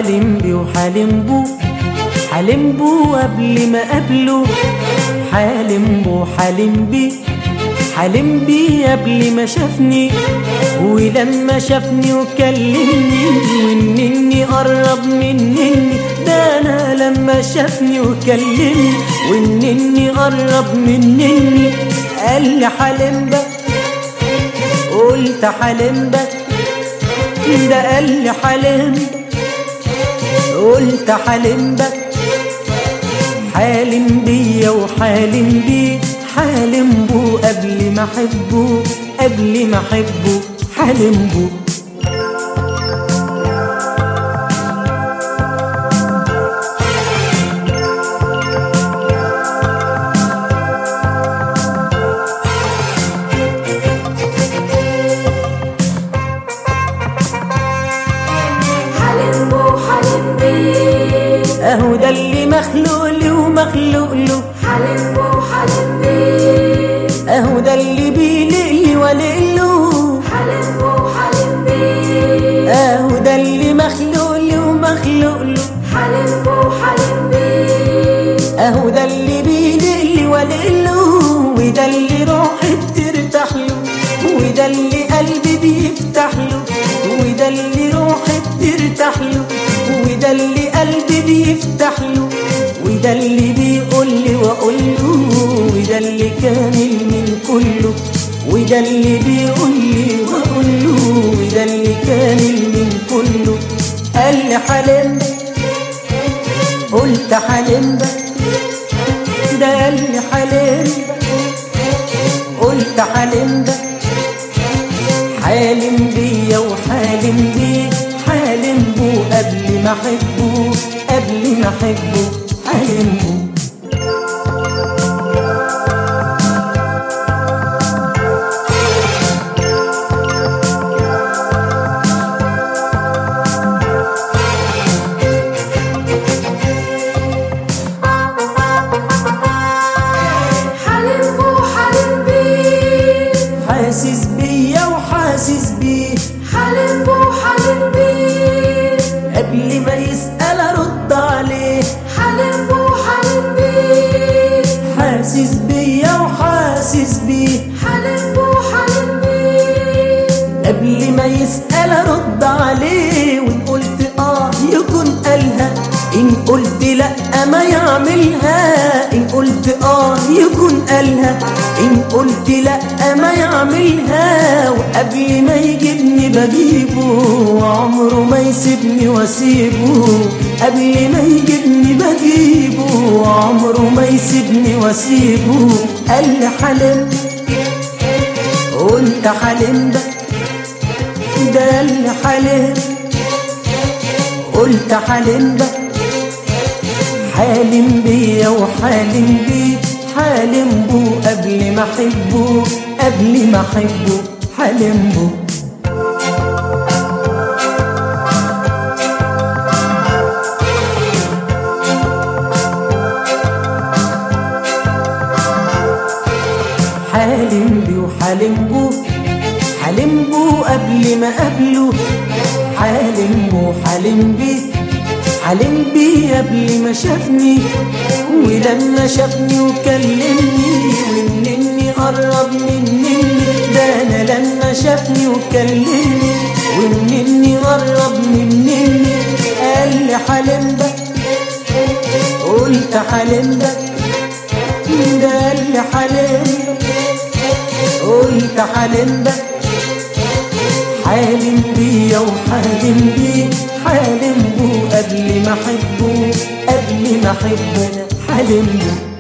حالم بيه وحالم بو حالم بو قبل ما قبله حالم بو حالم بيه حالم بيه قبل ما شافني ولما شافني وكلمني وانني قرب منني ده انا لما شافني وكلمني وانني قرب منني قال لي حالم بك قلت حالم بك ده قال لي حالم قلت حالم بك حالم بيا وحالم بيه حالم بو قبل ما احبه قبل ما احبه حالم بو حلم بو حلم بيه اهو ده اللي مخلوق لي ومخلوق له حلم بو حلم بيه اهو ده اللي بيلقلي ولقله حلم بو حلم بيه اهو ده اللي مخلوق لي ومخلوق له حلم بو حلم بيه اهو ده اللي بيلقلي ولقله وده اللي روحي بترتاح له وده اللي قلبي بيفتح له وده اللي روحي بترتاح له وده اللي قلبي بيفتح له وده اللي بيقول لي واقول له وده اللي كامل من كله وده اللي بيقول لي واقول له وده اللي كامل من كله قال لي حلم قلت حلم بك ده قال لي حلم قلت حلم بك حالم بيا وحالم بيه حالم بو قبل ما احبه قبل ما احبه حالم بو حلم بو حلم بيه حاسس بيا وحاسس بيه حلم بو حلم بيه قبل ما يسأل ارد عليه حلم بو حلم بيه حاسس بيا وحاسس بيه حلم بو حلم بيه قبل ما يسأل ارد عليه وان قلت اه يكون قالها ان قلت لا ما يعملها ان قلت اه يكون قالها ان قلت لا ما يعملها وقبل ما يجيبني بجيبه وعمره ما يسيبني واسيبه قبل ما يجيبني بجيبه وعمره ما يسيبني واسيبه قال لي حلم قلت حلم بك ده اللي حالم قلت حالم بك حالم بيا وحالم بيه حالم بو قبل ما احبه قبل ما احبه حالم بو حالم بيه وحالم بو حالم بو قبل ما قبله حالم بو حالم بيه حالم بيه قبل ما شافني ولما شافني وكلمني وانني قرب مني ده انا لما شافني وكلمني وانني قرب مني قال لي حالم بك قلت حالم بك ده قال لي حالم بك قلت حالم بك حالم بيا وحالم بيه حالم بو قبل ما احبه قبل ما احبه انا حالم بو